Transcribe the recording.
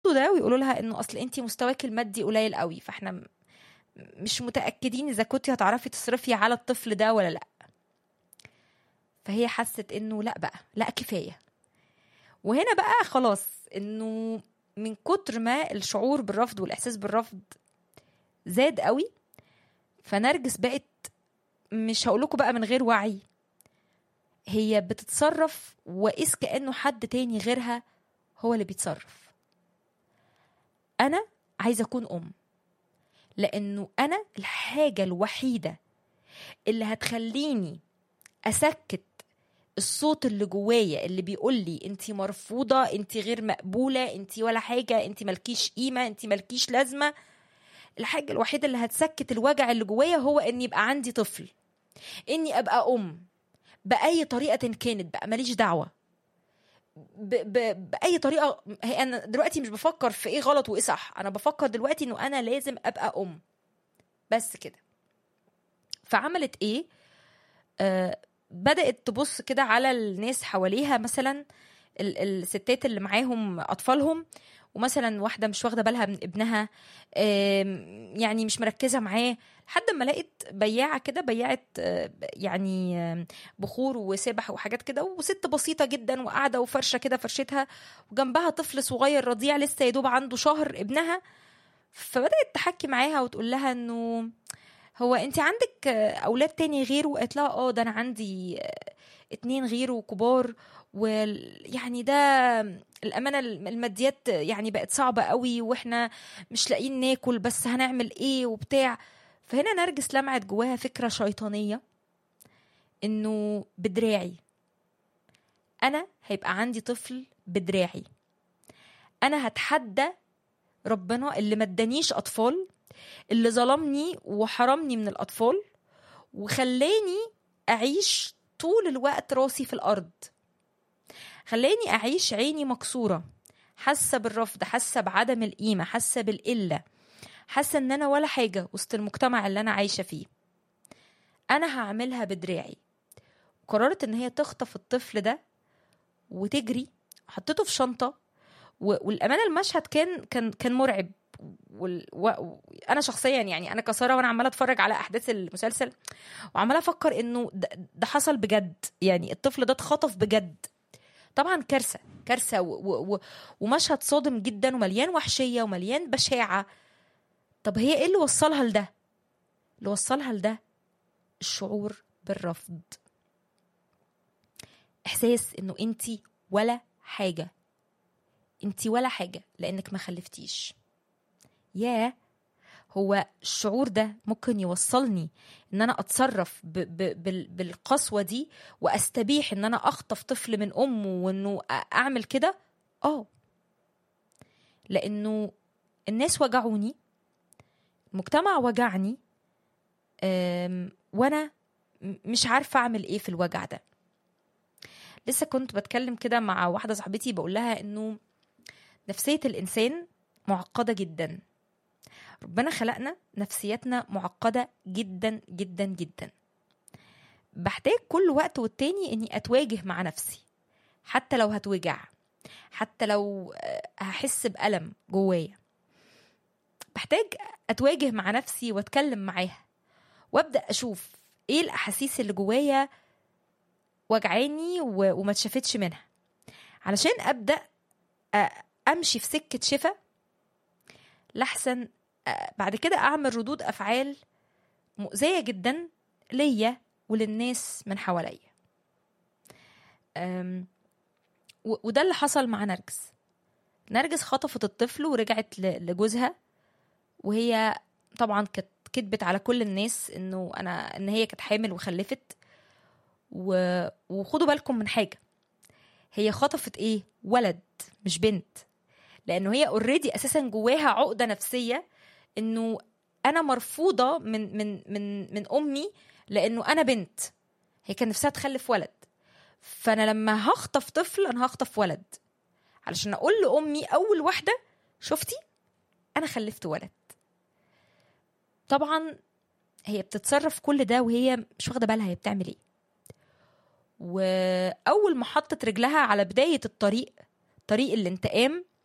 يرفضوا ده ويقولوا لها انه اصل انت مستواك المادي قليل قوي فاحنا م- مش متاكدين اذا كنتي هتعرفي تصرفي على الطفل ده ولا لا فهي حست انه لا بقى لا كفايه وهنا بقى خلاص انه من كتر ما الشعور بالرفض والاحساس بالرفض زاد قوي فنرجس بقت مش هقول لكم بقى من غير وعي هي بتتصرف وإذ كأنه حد تاني غيرها هو اللي بيتصرف أنا عايزة أكون أم لأنه أنا الحاجة الوحيدة اللي هتخليني أسكت الصوت اللي جوايا اللي بيقول لي انت مرفوضه انت غير مقبوله انت ولا حاجه انت ملكيش قيمه انت ملكيش لازمه الحاجه الوحيده اللي هتسكت الوجع اللي جوايا هو اني يبقى عندي طفل اني ابقى ام باي طريقه كانت بقى ماليش دعوه ب... ب... باي طريقه هي انا دلوقتي مش بفكر في ايه غلط وايه صح انا بفكر دلوقتي انه انا لازم ابقى ام بس كده فعملت ايه آه بدات تبص كده على الناس حواليها مثلا ال- الستات اللي معاهم اطفالهم ومثلا واحده مش واخده بالها من ابنها آم، يعني مش مركزه معاه لحد ما لقيت بياعه كده بياعه آه، يعني آم، بخور وسبح وحاجات كده وست بسيطه جدا وقاعده وفرشه كده فرشتها وجنبها طفل صغير رضيع لسه يدوب عنده شهر ابنها فبدات تحكي معاها وتقول لها انه هو انت عندك آه، اولاد تاني غيره قالت لها اه ده انا عندي آه، اتنين غيره كبار ويعني ده الامانه الماديات يعني بقت صعبه قوي واحنا مش لاقيين ناكل بس هنعمل ايه وبتاع فهنا نرجس لمعت جواها فكره شيطانيه انه بدراعي انا هيبقى عندي طفل بدراعي انا هتحدى ربنا اللي ما ادانيش اطفال اللي ظلمني وحرمني من الاطفال وخلاني اعيش طول الوقت راسي في الارض خلاني اعيش عيني مكسوره حاسه بالرفض حاسه بعدم القيمه حاسه بالقله حاسه ان انا ولا حاجه وسط المجتمع اللي انا عايشه فيه انا هعملها بدراعي قررت ان هي تخطف الطفل ده وتجري حطيته في شنطه و- والامانه المشهد كان كان كان مرعب وال... و... و... انا شخصيا يعني انا كساره وانا عماله اتفرج على احداث المسلسل وعماله افكر انه ده, ده حصل بجد يعني الطفل ده اتخطف بجد طبعا كارثه كارثه و... و... و... ومشهد صادم جدا ومليان وحشيه ومليان بشاعه طب هي ايه اللي وصلها لده اللي وصلها لده الشعور بالرفض احساس انه انت ولا حاجه انت ولا حاجه لانك ما خلفتيش ياه هو الشعور ده ممكن يوصلني ان انا اتصرف ب ب بال- بالقسوه دي واستبيح ان انا اخطف طفل من امه وانه أ- اعمل كده اه لانه الناس وجعوني المجتمع وجعني أم، وانا م- مش عارفه اعمل ايه في الوجع ده لسه كنت بتكلم كده مع واحده صاحبتي بقول لها انه نفسيه الانسان معقده جدا ربنا خلقنا نفسيتنا معقده جدا جدا جدا بحتاج كل وقت والتاني اني اتواجه مع نفسي حتى لو هتوجع حتى لو آه، هحس بألم جوايا بحتاج اتواجه مع نفسي واتكلم معاها وابدا اشوف ايه الاحاسيس اللي جوايا وجعاني و- وما اتشافتش منها علشان ابدا آه، امشي في سكه شفا لحسن آه، بعد كده اعمل ردود افعال مؤذيه جدا ليا وللناس من حواليا أم، و- وده اللي حصل مع نرجس نرجس خطفت الطفل ورجعت ل- لجوزها وهي طبعا كانت كدبت على كل الناس انه انا ان هي كانت حامل وخلفت و... وخدوا بالكم من حاجه هي خطفت ايه ولد مش بنت لانه هي اوريدي اساسا جواها عقده نفسيه انه انا مرفوضه من من من من امي لانه انا بنت هي كان نفسها تخلف ولد فانا لما هخطف طفل انا هخطف ولد علشان اقول لامي اول واحده شفتي انا خلفت ولد طبعا هي بتتصرف كل ده وهي مش واخده بالها هي بتعمل ايه واول ما حطت رجلها على بدايه الطريق طريق الانتقام